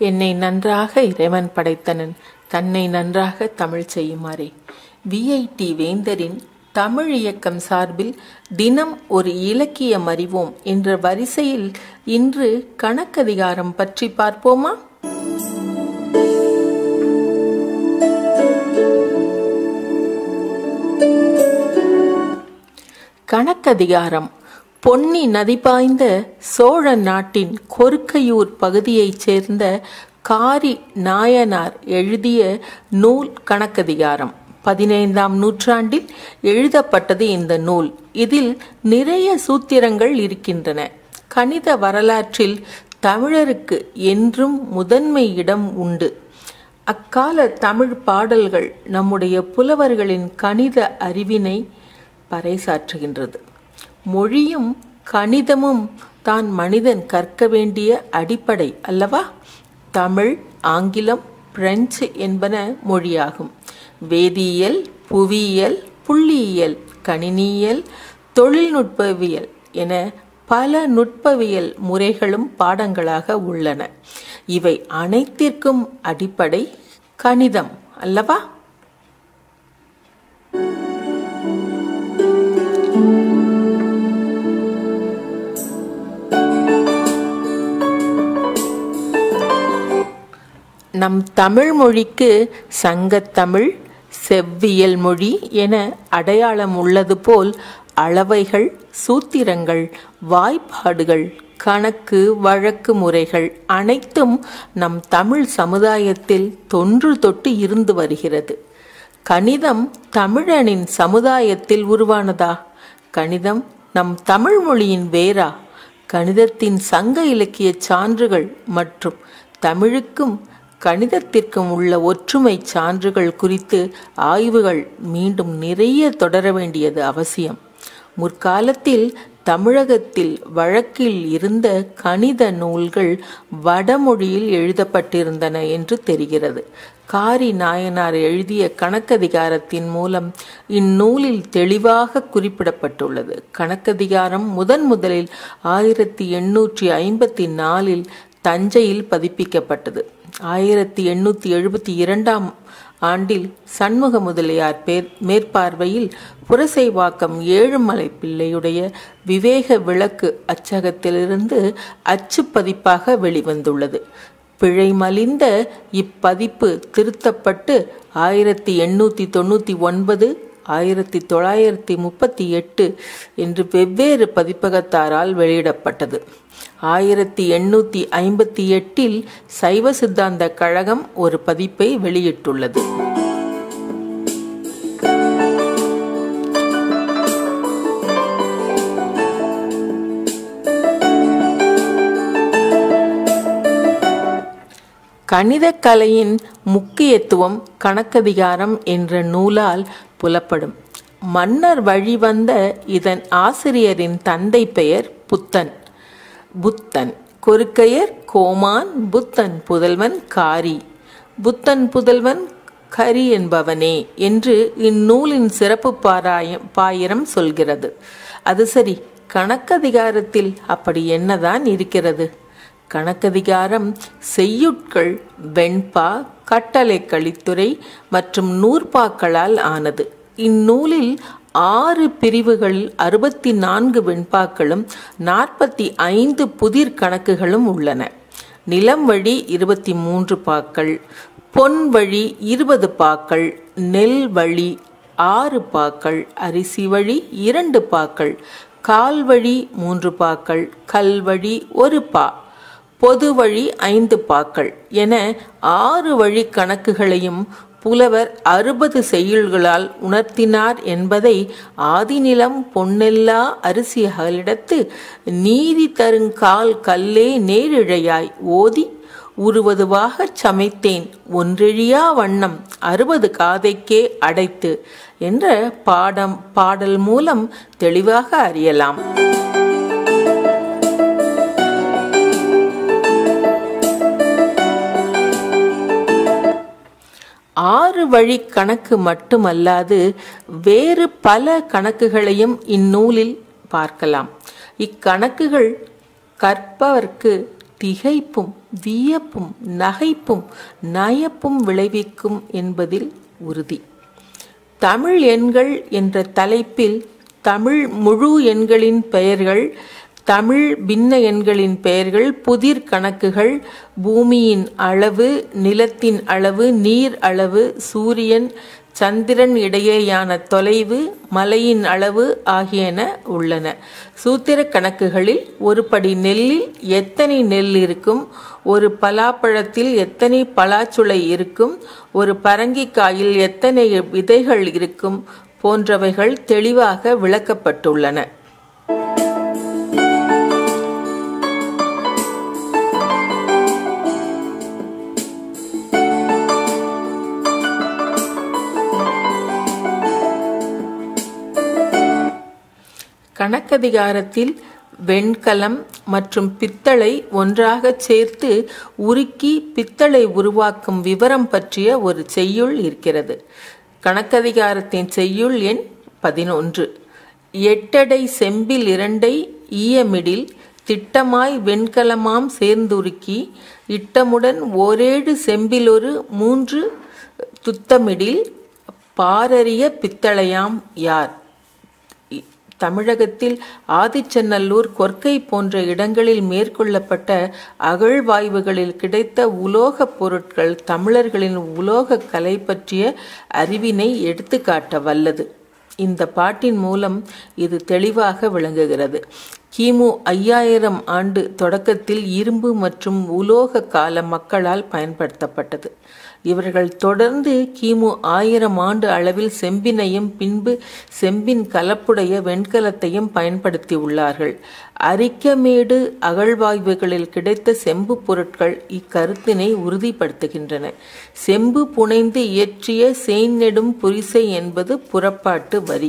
என்னை நன்றாக இறைவன் படைத்தனன் தன்னை நன்றாக தமிழ் செய்யுமாறே விஐடி வேந்தரின் தமிழ் இயக்கம் சார்பில் தினம் ஒரு இலக்கியம் அறிவோம் என்ற வரிசையில் இன்று கணக்கதிகாரம் பற்றி பார்ப்போமா கணக்கதிகாரம் பொன்னி நதி பாய்ந்த சோழ நாட்டின் கொருக்கையூர் பகுதியைச் சேர்ந்த காரி நாயனார் எழுதிய நூல் கணக்கதிகாரம் பதினைந்தாம் நூற்றாண்டில் எழுதப்பட்டது இந்த நூல் இதில் நிறைய சூத்திரங்கள் இருக்கின்றன கணித வரலாற்றில் தமிழருக்கு என்றும் முதன்மை இடம் உண்டு அக்கால தமிழ் பாடல்கள் நம்முடைய புலவர்களின் கணித அறிவினை பறைசாற்றுகின்றது மொழியும் கணிதமும் தான் மனிதன் கற்க வேண்டிய அடிப்படை அல்லவா தமிழ் ஆங்கிலம் பிரெஞ்சு என்பன மொழியாகும் வேதியியல் புவியியல் புள்ளியியல் கணினியியல் தொழில்நுட்பவியல் என பல நுட்பவியல் முறைகளும் பாடங்களாக உள்ளன இவை அனைத்திற்கும் அடிப்படை கணிதம் அல்லவா நம் தமிழ் மொழிக்கு சங்கத்தமிழ் செவ்வியல் மொழி என அடையாளம் உள்ளது போல் அளவைகள் சூத்திரங்கள் வாய்ப்பாடுகள் கணக்கு வழக்கு முறைகள் அனைத்தும் நம் தமிழ் சமுதாயத்தில் தொன்று தொட்டு இருந்து வருகிறது கணிதம் தமிழனின் சமுதாயத்தில் உருவானதா கணிதம் நம் தமிழ் மொழியின் வேரா கணிதத்தின் சங்க இலக்கிய சான்றுகள் மற்றும் தமிழுக்கும் கணிதத்திற்கும் உள்ள ஒற்றுமை சான்றுகள் குறித்து ஆய்வுகள் மீண்டும் நிறைய தொடர வேண்டியது அவசியம் முற்காலத்தில் தமிழகத்தில் வழக்கில் இருந்த கணித நூல்கள் வடமொழியில் எழுதப்பட்டிருந்தன என்று தெரிகிறது காரி நாயனார் எழுதிய கணக்கதிகாரத்தின் மூலம் இந்நூலில் தெளிவாக குறிப்பிடப்பட்டுள்ளது கணக்கதிகாரம் முதன் முதலில் ஆயிரத்தி எண்ணூற்றி ஐம்பத்தி நாலில் தஞ்சையில் பதிப்பிக்கப்பட்டது ஆயிரத்தி எண்ணூற்றி எழுபத்தி இரண்டாம் ஆண்டில் சண்முக முதலியார் பேர் மேற்பார்வையில் புரசைவாக்கம் ஏழுமலை பிள்ளையுடைய விவேக விளக்கு அச்சகத்திலிருந்து அச்சு பதிப்பாக வெளிவந்துள்ளது பிழை மலிந்த இப்பதிப்பு திருத்தப்பட்டு ஆயிரத்தி எண்ணூற்றி தொண்ணூற்றி ஒன்பது ஆயிரத்தி தொள்ளாயிரத்தி முப்பத்தி எட்டு என்று வெவ்வேறு பதிப்பகத்தாரால் வெளியிடப்பட்டது ஆயிரத்தி எண்ணூற்றி ஐம்பத்தி எட்டில் சைவ சித்தாந்த கழகம் ஒரு பதிப்பை வெளியிட்டுள்ளது கணிதக்கலையின் முக்கியத்துவம் கணக்கதிகாரம் என்ற நூலால் புலப்படும் மன்னர் வழிவந்த இதன் ஆசிரியரின் தந்தை பெயர் புத்தன் புத்தன் கொருக்கையர் கோமான் புத்தன் புதல்வன் காரி புத்தன் புதல்வன் கரி என்பவனே என்று இந்நூலின் சிறப்பு பாராயம் பாயிரம் சொல்கிறது அது சரி கணக்கதிகாரத்தில் அப்படி என்னதான் இருக்கிறது கணக்கதிகாரம் செய்யுட்கள் வெண்பா கட்டளை கழித்துறை மற்றும் நூற்பாக்களால் ஆனது இந்நூலில் ஆறு பிரிவுகளில் அறுபத்தி நான்கு வெண்பாக்களும் நாற்பத்தி ஐந்து புதிர் கணக்குகளும் உள்ளன நிலம் வழி இருபத்தி மூன்று பாக்கள் பொன் வழி இருபது பாக்கள் நெல் வழி ஆறு பாக்கள் அரிசி வழி இரண்டு பாக்கள் கால் வழி மூன்று பாக்கள் கல் வழி ஒரு பா பொது வழி ஐந்து பாக்கள் என ஆறு வழி கணக்குகளையும் புலவர் அறுபது செய்யுள்களால் உணர்த்தினார் என்பதை ஆதிநிலம் பொன்னெல்லா அரிசியகளிடத்து நீதி தருங்கால் கல்லே நேரிழையாய் ஓதி உருவதுவாகச் சமைத்தேன் ஒன்றெழியா வண்ணம் அறுபது காதைக்கே அடைத்து என்ற பாடம் பாடல் மூலம் தெளிவாக அறியலாம் ஆறு வழி கணக்கு மட்டுமல்லாது வேறு பல கணக்குகளையும் இந்நூலில் பார்க்கலாம் இக்கணக்குகள் கற்பவர்க்கு திகைப்பும் வியப்பும் நகைப்பும் நயப்பும் விளைவிக்கும் என்பதில் உறுதி தமிழ் எண்கள் என்ற தலைப்பில் தமிழ் முழு எண்களின் பெயர்கள் தமிழ் பின்ன எண்களின் பெயர்கள் புதிர் கணக்குகள் பூமியின் அளவு நிலத்தின் அளவு நீர் அளவு சூரியன் சந்திரன் இடையேயான தொலைவு மலையின் அளவு ஆகியன உள்ளன சூத்திர கணக்குகளில் ஒரு படி நெல்லில் எத்தனை நெல் இருக்கும் ஒரு பலாப்பழத்தில் எத்தனை பலாச்சுளை இருக்கும் ஒரு பரங்கிக்காயில் எத்தனை விதைகள் இருக்கும் போன்றவைகள் தெளிவாக விளக்கப்பட்டுள்ளன கணக்கதிகாரத்தில் வெண்கலம் மற்றும் பித்தளை ஒன்றாக சேர்த்து உருக்கி பித்தளை உருவாக்கும் விவரம் பற்றிய ஒரு செய்யுள் இருக்கிறது கணக்கதிகாரத்தின் செய்யுள் எண் பதினொன்று எட்டடை செம்பில் இரண்டை ஈயமிடில் திட்டமாய் வெண்கலமாம் சேர்ந்துருக்கி இட்டமுடன் ஓரேழு செம்பிலொரு மூன்று துத்தமிடில் பாரறிய பித்தளையாம் யார் தமிழகத்தில் ஆதிச்சநல்லூர் கொர்க்கை போன்ற இடங்களில் மேற்கொள்ளப்பட்ட அகழ்வாய்வுகளில் கிடைத்த உலோகப் பொருட்கள் தமிழர்களின் உலோக கலை பற்றிய அறிவினை எடுத்துக்காட்ட வல்லது இந்த பாட்டின் மூலம் இது தெளிவாக விளங்குகிறது கிமு ஐயாயிரம் ஆண்டு தொடக்கத்தில் இரும்பு மற்றும் உலோக கால மக்களால் பயன்படுத்தப்பட்டது இவர்கள் தொடர்ந்து கிமு ஆயிரம் ஆண்டு அளவில் செம்பினையும் பின்பு செம்பின் கலப்புடைய வெண்கலத்தையும் பயன்படுத்தி உள்ளார்கள் அரிக்கமேடு அகழ்வாய்வுகளில் கிடைத்த செம்பு பொருட்கள் இக்கருத்தினை உறுதிப்படுத்துகின்றன செம்பு புனைந்து இயற்றிய சேநெடும் புரிசை என்பது புறப்பாட்டு வரி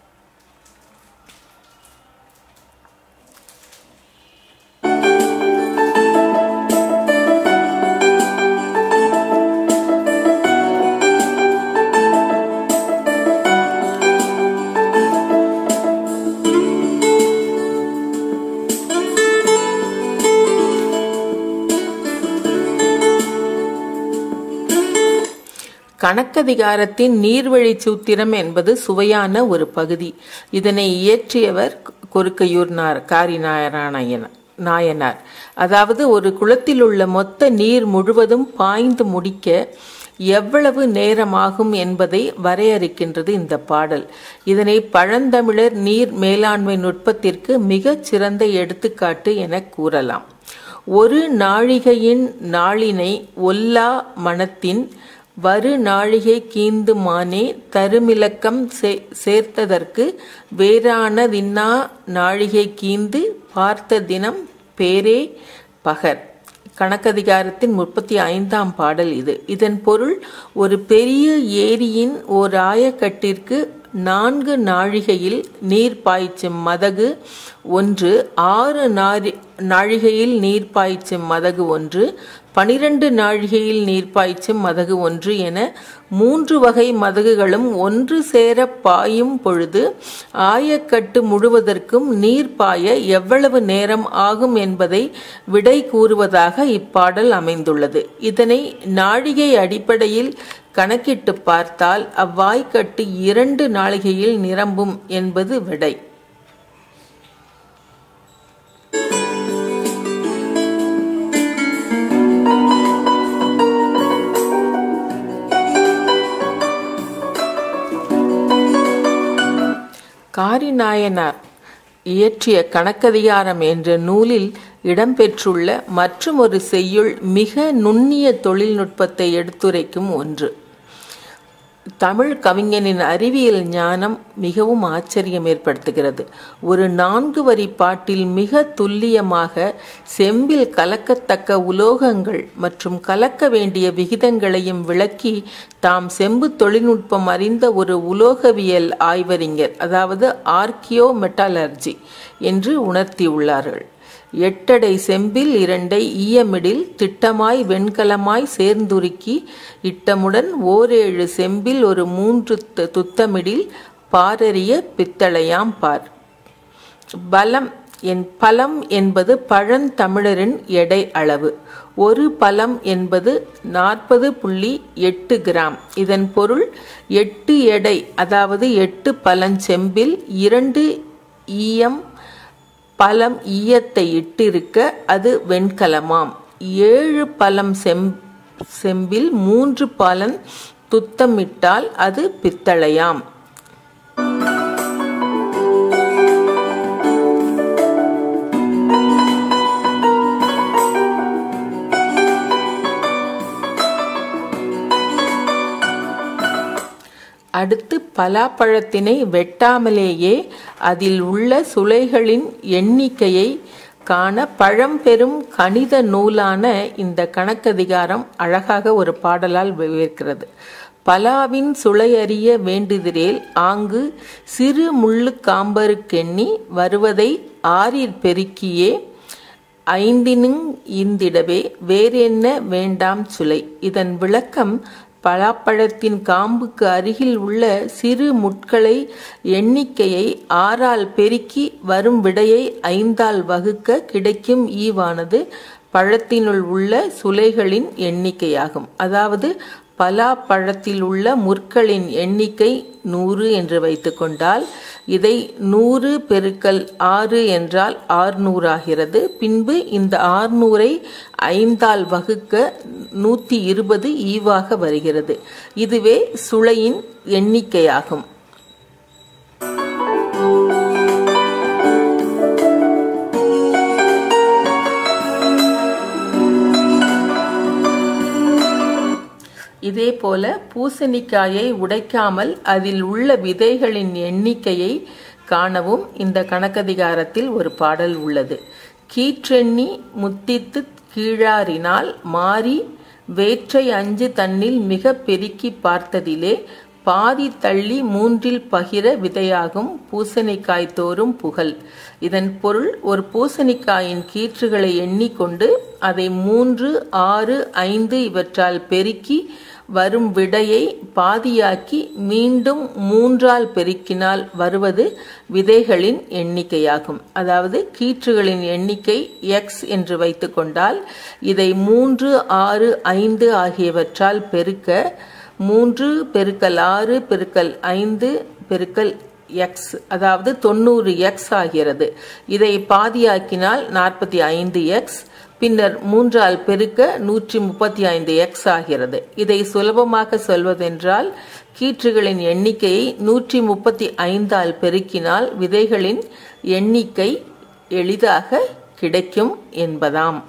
கணக்கதிகாரத்தின் நீர்வழி சூத்திரம் என்பது சுவையான ஒரு பகுதி இதனை இயற்றியவர் கொருக்கையூர் காரி நாராயண நாயனார் அதாவது ஒரு குளத்தில் உள்ள மொத்த நீர் முழுவதும் பாய்ந்து முடிக்க எவ்வளவு நேரமாகும் என்பதை வரையறுக்கின்றது இந்த பாடல் இதனை பழந்தமிழர் நீர் மேலாண்மை நுட்பத்திற்கு மிகச் சிறந்த எடுத்துக்காட்டு என கூறலாம் ஒரு நாழிகையின் நாளினை ஒல்லா மனத்தின் வரு நாழிகை கீந்து மானே தருமிலக்கம் சேர்த்ததற்கு வேறானதின்னா நாழிகை கீந்து பார்த்த தினம் பேரே பகர் கணக்கதிகாரத்தின் முப்பத்தி ஐந்தாம் பாடல் இது இதன் பொருள் ஒரு பெரிய ஏரியின் ஓர் ஆயக்கட்டிற்கு நான்கு நாழிகையில் நீர் பாய்ச்சும் மதகு ஒன்று ஆறு நாரி நாழிகையில் நீர் பாய்ச்சும் மதகு ஒன்று பனிரெண்டு நாழிகையில் நீர் பாய்ச்சும் மதகு ஒன்று என மூன்று வகை மதகுகளும் ஒன்று சேர பாயும் பொழுது ஆயக்கட்டு முழுவதற்கும் நீர் பாய எவ்வளவு நேரம் ஆகும் என்பதை விடை கூறுவதாக இப்பாடல் அமைந்துள்ளது இதனை நாழிகை அடிப்படையில் கணக்கிட்டு பார்த்தால் அவ்வாய்க்கட்டு இரண்டு நாளிகையில் நிரம்பும் என்பது விடை காரிநாயனார் இயற்றிய கணக்கதிகாரம் என்ற நூலில் இடம்பெற்றுள்ள மற்றும் ஒரு செய்யுள் மிக நுண்ணிய தொழில்நுட்பத்தை எடுத்துரைக்கும் ஒன்று தமிழ் கவிஞனின் அறிவியல் ஞானம் மிகவும் ஆச்சரியம் ஏற்படுத்துகிறது ஒரு நான்கு வரி பாட்டில் மிக துல்லியமாக செம்பில் கலக்கத்தக்க உலோகங்கள் மற்றும் கலக்க வேண்டிய விகிதங்களையும் விளக்கி தாம் செம்பு தொழில்நுட்பம் அறிந்த ஒரு உலோகவியல் ஆய்வறிஞர் அதாவது ஆர்கியோ மெட்டாலர்ஜி என்று உணர்த்தியுள்ளார்கள் எட்டடை செம்பில் இரண்டை ஈயமிடில் திட்டமாய் வெண்கலமாய் சேர்ந்துருக்கி இட்டமுடன் ஓரேழு செம்பில் ஒரு மூன்று துத்தமிடில் பாரறிய பித்தளையாம் பார் பலம் என் பலம் என்பது பழந்தமிழரின் எடை அளவு ஒரு பலம் என்பது நாற்பது புள்ளி எட்டு கிராம் இதன் பொருள் எட்டு எடை அதாவது எட்டு பழஞ்செம்பில் இரண்டு ஈயம் பலம் ஈயத்தை இட்டிருக்க அது வெண்கலமாம் ஏழு பலம் செம் செம்பில் மூன்று பலன் துத்தமிட்டால் அது பித்தளையாம் அடுத்து பலாப்பழத்தினை வெட்டாமலேயே அதில் உள்ள சுளைகளின் எண்ணிக்கையை காண பழம்பெரும் கணித நூலான இந்த கணக்கதிகாரம் அழகாக ஒரு பாடலால் விவரிக்கிறது பலாவின் சுளையறிய வேண்டுதிரேல் ஆங்கு சிறு முள்ளு காம்பருக்கெண்ணி வருவதை ஆறிற் பெருக்கியே ஐந்தினுங் இந்திடவே வேறென்ன வேண்டாம் சுலை இதன் விளக்கம் பலாப்பழத்தின் காம்புக்கு அருகில் உள்ள சிறு முட்களை எண்ணிக்கையை ஆறால் பெருக்கி வரும் விடையை ஐந்தால் வகுக்க கிடைக்கும் ஈவானது பழத்தினுள் உள்ள சுளைகளின் எண்ணிக்கையாகும் அதாவது பலாப்பழத்தில் உள்ள முற்களின் எண்ணிக்கை நூறு என்று வைத்துக்கொண்டால் இதை நூறு பெருக்கல் ஆறு என்றால் ஆறுநூறாகிறது பின்பு இந்த ஆறுநூறை ஐந்தால் வகுக்க நூற்றி இருபது ஈவாக வருகிறது இதுவே சுளையின் எண்ணிக்கையாகும் இதே போல பூசணிக்காயை உடைக்காமல் அதில் உள்ள விதைகளின் எண்ணிக்கையை காணவும் இந்த கணக்கதிகாரத்தில் ஒரு பாடல் உள்ளது கீற்றெண்ணி முத்தித்து கீழாரினால் மாறி வேற்றை அஞ்சு தன்னில் மிக பெருக்கி பார்த்ததிலே பாதி தள்ளி மூன்றில் பகிர விதையாகும் பூசணிக்காய் தோறும் புகழ் இதன் பொருள் ஒரு பூசணிக்காயின் கீற்றுகளை எண்ணிக்கொண்டு அதை மூன்று ஆறு ஐந்து இவற்றால் பெருக்கி வரும் விடையை பாதியாக்கி மீண்டும் மூன்றால் பெருக்கினால் வருவது விதைகளின் எண்ணிக்கையாகும் அதாவது கீற்றுகளின் எண்ணிக்கை எக்ஸ் என்று வைத்துக்கொண்டால் இதை மூன்று ஆறு ஐந்து ஆகியவற்றால் பெருக்க மூன்று பெருக்கல் ஆறு பெருக்கல் ஐந்து பெருக்கல் எக்ஸ் அதாவது தொண்ணூறு எக்ஸ் ஆகிறது இதை பாதியாக்கினால் நாற்பத்தி ஐந்து எக்ஸ் பின்னர் மூன்றால் பெருக்க நூற்றி முப்பத்தி ஐந்து எக்ஸ் ஆகிறது இதை சுலபமாக சொல்வதென்றால் கீற்றுகளின் எண்ணிக்கையை நூற்றி முப்பத்தி ஐந்தால் பெருக்கினால் விதைகளின் எண்ணிக்கை எளிதாக கிடைக்கும் என்பதாம்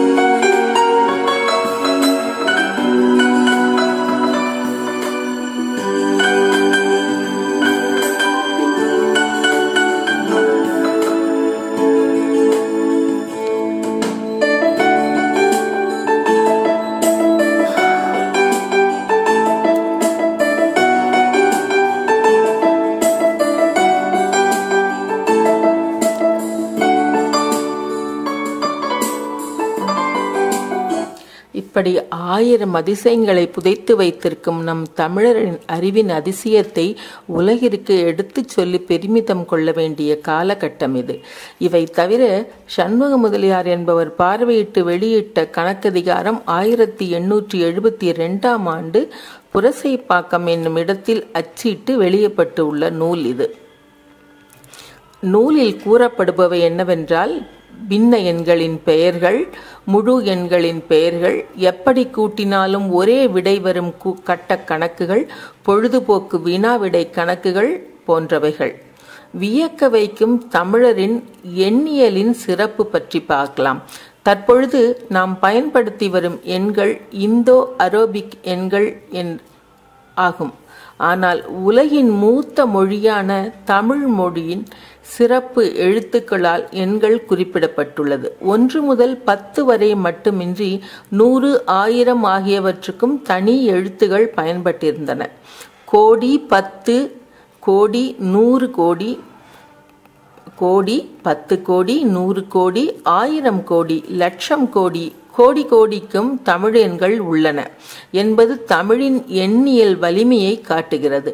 இப்படி ஆயிரம் அதிசயங்களை புதைத்து வைத்திருக்கும் நம் தமிழரின் அறிவின் அதிசயத்தை உலகிற்கு எடுத்துச் சொல்லி பெருமிதம் கொள்ள வேண்டிய காலகட்டம் இது இவை தவிர சண்முக முதலியார் என்பவர் பார்வையிட்டு வெளியிட்ட கணக்கதிகாரம் ஆயிரத்தி எண்ணூற்றி எழுபத்தி ரெண்டாம் ஆண்டு புரசைப்பாக்கம் என்னும் இடத்தில் அச்சிட்டு வெளியிடப்பட்டு உள்ள நூல் இது நூலில் கூறப்படுபவை என்னவென்றால் பின்ன எண்களின் பெயர்கள் முழு எண்களின் பெயர்கள் எப்படி கூட்டினாலும் ஒரே விடை வரும் கட்ட கணக்குகள் பொழுதுபோக்கு வினாவிடை கணக்குகள் போன்றவைகள் வியக்க வைக்கும் தமிழரின் எண்ணியலின் சிறப்பு பற்றி பார்க்கலாம் தற்பொழுது நாம் பயன்படுத்தி வரும் எண்கள் இந்தோ அரோபிக் எண்கள் என் ஆகும் ஆனால் உலகின் மூத்த மொழியான தமிழ் மொழியின் சிறப்பு எழுத்துக்களால் எண்கள் குறிப்பிடப்பட்டுள்ளது ஒன்று முதல் பத்து வரை மட்டுமின்றி நூறு ஆயிரம் ஆகியவற்றுக்கும் தனி எழுத்துகள் பயன்பட்டிருந்தன கோடி பத்து கோடி நூறு கோடி கோடி பத்து கோடி நூறு கோடி ஆயிரம் கோடி லட்சம் கோடி கோடி கோடிக்கும் தமிழ் எண்கள் உள்ளன என்பது தமிழின் எண்ணியல் வலிமையை காட்டுகிறது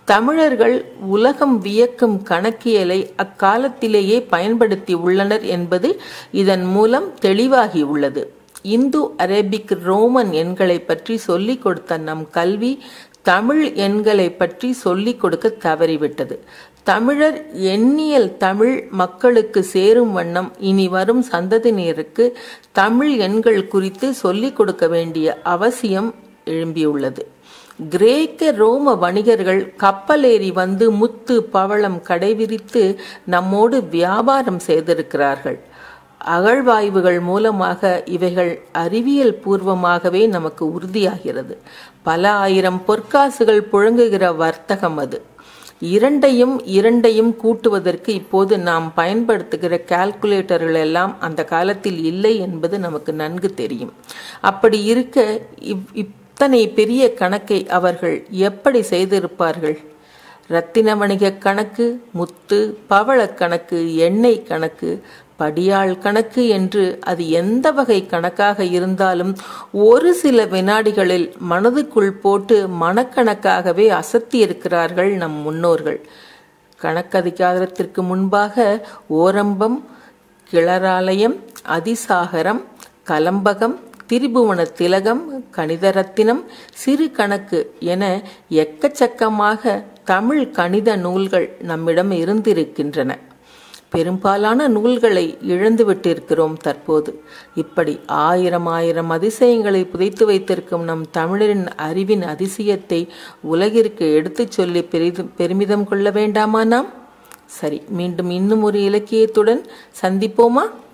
தமிழர்கள் உலகம் வியக்கும் கணக்கியலை அக்காலத்திலேயே பயன்படுத்தி உள்ளனர் என்பது இதன் மூலம் தெளிவாகி உள்ளது இந்து அரேபிக் ரோமன் எண்களை பற்றி சொல்லிக் கொடுத்த நம் கல்வி தமிழ் எண்களை பற்றி சொல்லிக் கொடுக்க தவறிவிட்டது தமிழர் எண்ணியல் தமிழ் மக்களுக்கு சேரும் வண்ணம் இனி வரும் சந்ததியினருக்கு தமிழ் எண்கள் குறித்து சொல்லிக் கொடுக்க வேண்டிய அவசியம் எழும்பியுள்ளது கிரேக்க ரோம வணிகர்கள் கப்பலேறி வந்து முத்து பவளம் கடைவிரித்து நம்மோடு வியாபாரம் செய்திருக்கிறார்கள் அகழ்வாய்வுகள் மூலமாக இவைகள் அறிவியல் பூர்வமாகவே நமக்கு உறுதியாகிறது பல ஆயிரம் பொற்காசுகள் புழங்குகிற வர்த்தகம் அது இரண்டையும் இரண்டையும் கூட்டுவதற்கு இப்போது நாம் பயன்படுத்துகிற கால்குலேட்டர்கள் எல்லாம் அந்த காலத்தில் இல்லை என்பது நமக்கு நன்கு தெரியும் அப்படி இருக்க இவ் இத்தனை பெரிய கணக்கை அவர்கள் எப்படி செய்திருப்பார்கள் ரத்தின வணிக கணக்கு முத்து பவள கணக்கு எண்ணெய் கணக்கு படியாள் கணக்கு என்று அது எந்த வகை கணக்காக இருந்தாலும் ஒரு சில வினாடிகளில் மனதுக்குள் போட்டு மனக்கணக்காகவே அசத்தி இருக்கிறார்கள் நம் முன்னோர்கள் கணக்கதிகாரத்திற்கு முன்பாக ஓரம்பம் கிளராலயம் அதிசாகரம் கலம்பகம் திரிபுவன திலகம் கணிதரத்தினம் சிறு கணக்கு என எக்கச்சக்கமாக தமிழ் கணித நூல்கள் நம்மிடம் இருந்திருக்கின்றன பெரும்பாலான நூல்களை இழந்துவிட்டிருக்கிறோம் தற்போது இப்படி ஆயிரம் ஆயிரம் அதிசயங்களை புதைத்து வைத்திருக்கும் நம் தமிழரின் அறிவின் அதிசயத்தை உலகிற்கு எடுத்துச் சொல்லி பெரிதும் பெருமிதம் கொள்ள வேண்டாமா நாம் சரி மீண்டும் இன்னும் ஒரு இலக்கியத்துடன் சந்திப்போமா